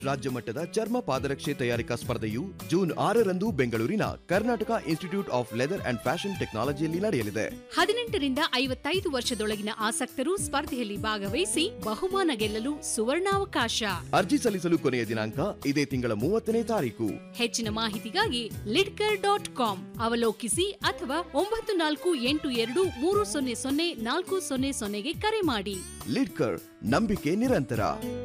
ರಾಜ್ಯ ಮಟ್ಟದ ಚರ್ಮ ಪಾದರಕ್ಷೆ ತಯಾರಿಕಾ ಸ್ಪರ್ಧೆಯು ಜೂನ್ ಆರರಂದು ಬೆಂಗಳೂರಿನ Karnataka institute of leather and fashion ಟೆಕ್ನಾಲಜಿಯಲ್ಲಿ ನಡೆಯಲಿದೆ ಹದಿನೆಂಟರಿಂದ ಐವತ್ತೈದು ವರ್ಷದೊಳಗಿನ ಆಸಕ್ತರು ಸ್ಪರ್ಧೆಯಲ್ಲಿ ಭಾಗವಹಿಸಿ ಬಹುಮಾನ ಗೆಲ್ಲಲು ಸುವರ್ಣಾವಕಾಶ ಅರ್ಜಿ ಸಲ್ಲಿಸಲು ಕೊನೆಯ ದಿನಾಂಕ ಇದೇ ತಿಂಗಳ ಮೂವತ್ತನೇ ತಾರೀಕು ಹೆಚ್ಚಿನ ಮಾಹಿತಿಗಾಗಿ ಲಿಡ್ಕರ್ ಡಾಟ್ ಕಾಮ್ ಅವಲೋಕಿಸಿ ಅಥವಾ ಒಂಬತ್ತು ನಾಲ್ಕು ಎಂಟು ಎರಡು ಮೂರು ಸೊನ್ನೆ ಸೊನ್ನೆ ನಾಲ್ಕು ಸೊನ್ನೆ ಸೊನ್ನೆಗೆ ಕರೆ ಮಾಡಿ ಲಿಡ್ಕರ್ ನಂಬಿಕೆ ನಿರಂತರ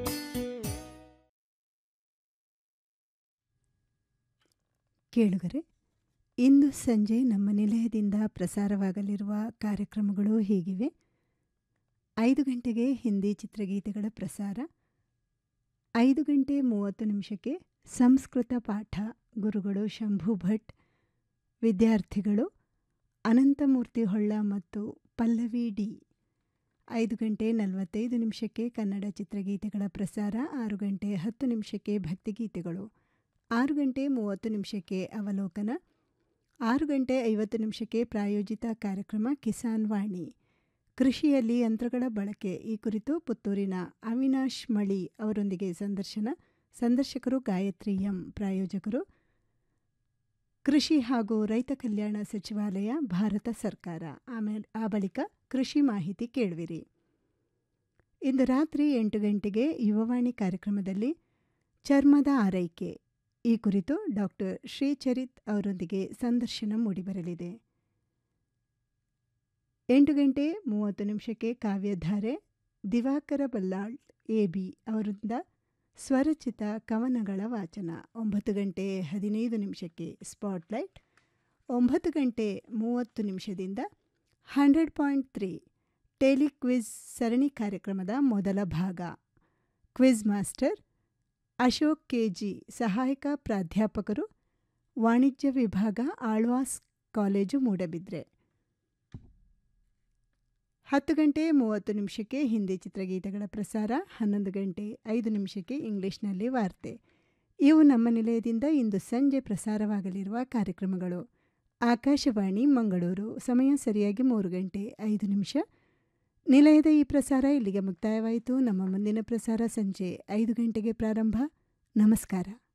ಕೇಳುಗರೆ ಇಂದು ಸಂಜೆ ನಮ್ಮ ನಿಲಯದಿಂದ ಪ್ರಸಾರವಾಗಲಿರುವ ಕಾರ್ಯಕ್ರಮಗಳು ಹೀಗಿವೆ ಐದು ಗಂಟೆಗೆ ಹಿಂದಿ ಚಿತ್ರಗೀತೆಗಳ ಪ್ರಸಾರ ಐದು ಗಂಟೆ ಮೂವತ್ತು ನಿಮಿಷಕ್ಕೆ ಸಂಸ್ಕೃತ ಪಾಠ ಗುರುಗಳು ಶಂಭು ಭಟ್ ವಿದ್ಯಾರ್ಥಿಗಳು ಅನಂತಮೂರ್ತಿ ಹೊಳ್ಳ ಮತ್ತು ಪಲ್ಲವಿ ಡಿ ಐದು ಗಂಟೆ ನಲವತ್ತೈದು ನಿಮಿಷಕ್ಕೆ ಕನ್ನಡ ಚಿತ್ರಗೀತೆಗಳ ಪ್ರಸಾರ ಆರು ಗಂಟೆ ಹತ್ತು ನಿಮಿಷಕ್ಕೆ ಭಕ್ತಿಗೀತೆಗಳು ಆರು ಗಂಟೆ ಮೂವತ್ತು ನಿಮಿಷಕ್ಕೆ ಅವಲೋಕನ ಆರು ಗಂಟೆ ಐವತ್ತು ನಿಮಿಷಕ್ಕೆ ಪ್ರಾಯೋಜಿತ ಕಾರ್ಯಕ್ರಮ ಕಿಸಾನ್ ವಾಣಿ ಕೃಷಿಯಲ್ಲಿ ಯಂತ್ರಗಳ ಬಳಕೆ ಈ ಕುರಿತು ಪುತ್ತೂರಿನ ಅವಿನಾಶ್ ಮಳಿ ಅವರೊಂದಿಗೆ ಸಂದರ್ಶನ ಸಂದರ್ಶಕರು ಗಾಯತ್ರಿ ಎಂ ಪ್ರಾಯೋಜಕರು ಕೃಷಿ ಹಾಗೂ ರೈತ ಕಲ್ಯಾಣ ಸಚಿವಾಲಯ ಭಾರತ ಸರ್ಕಾರ ಆಮೇಲೆ ಆ ಬಳಿಕ ಕೃಷಿ ಮಾಹಿತಿ ಕೇಳುವಿರಿ ಇಂದು ರಾತ್ರಿ ಎಂಟು ಗಂಟೆಗೆ ಯುವವಾಣಿ ಕಾರ್ಯಕ್ರಮದಲ್ಲಿ ಚರ್ಮದ ಆರೈಕೆ ಈ ಕುರಿತು ಡಾಕ್ಟರ್ ಶ್ರೀಚರಿತ್ ಅವರೊಂದಿಗೆ ಸಂದರ್ಶನ ಮೂಡಿಬರಲಿದೆ ಎಂಟು ಗಂಟೆ ಮೂವತ್ತು ನಿಮಿಷಕ್ಕೆ ಕಾವ್ಯಧಾರೆ ದಿವಾಕರ ಬಲ್ಲಾಳ್ ಎ ಬಿ ಅವರಿಂದ ಸ್ವರಚಿತ ಕವನಗಳ ವಾಚನ ಒಂಬತ್ತು ಗಂಟೆ ಹದಿನೈದು ನಿಮಿಷಕ್ಕೆ ಸ್ಪಾಟ್ಲೈಟ್ ಒಂಬತ್ತು ಗಂಟೆ ಮೂವತ್ತು ನಿಮಿಷದಿಂದ ಹಂಡ್ರೆಡ್ ಪಾಯಿಂಟ್ ತ್ರೀ ಟೆಲಿಕ್ವಿಜ್ ಸರಣಿ ಕಾರ್ಯಕ್ರಮದ ಮೊದಲ ಭಾಗ ಕ್ವಿಜ್ ಮಾಸ್ಟರ್ ಅಶೋಕ್ ಕೆಜಿ ಸಹಾಯಕ ಪ್ರಾಧ್ಯಾಪಕರು ವಾಣಿಜ್ಯ ವಿಭಾಗ ಆಳ್ವಾಸ್ ಕಾಲೇಜು ಮೂಡಬಿದ್ರೆ ಹತ್ತು ಗಂಟೆ ಮೂವತ್ತು ನಿಮಿಷಕ್ಕೆ ಹಿಂದಿ ಚಿತ್ರಗೀತೆಗಳ ಪ್ರಸಾರ ಹನ್ನೊಂದು ಗಂಟೆ ಐದು ನಿಮಿಷಕ್ಕೆ ಇಂಗ್ಲಿಷ್ನಲ್ಲಿ ವಾರ್ತೆ ಇವು ನಮ್ಮ ನಿಲಯದಿಂದ ಇಂದು ಸಂಜೆ ಪ್ರಸಾರವಾಗಲಿರುವ ಕಾರ್ಯಕ್ರಮಗಳು ಆಕಾಶವಾಣಿ ಮಂಗಳೂರು ಸಮಯ ಸರಿಯಾಗಿ ಮೂರು ಗಂಟೆ ಐದು ನಿಮಿಷ ನಿಲಯದ ಈ ಪ್ರಸಾರ ಇಲ್ಲಿಗೆ ಮುಕ್ತಾಯವಾಯಿತು ನಮ್ಮ ಮುಂದಿನ ಪ್ರಸಾರ ಸಂಜೆ ಐದು ಗಂಟೆಗೆ ಪ್ರಾರಂಭ ನಮಸ್ಕಾರ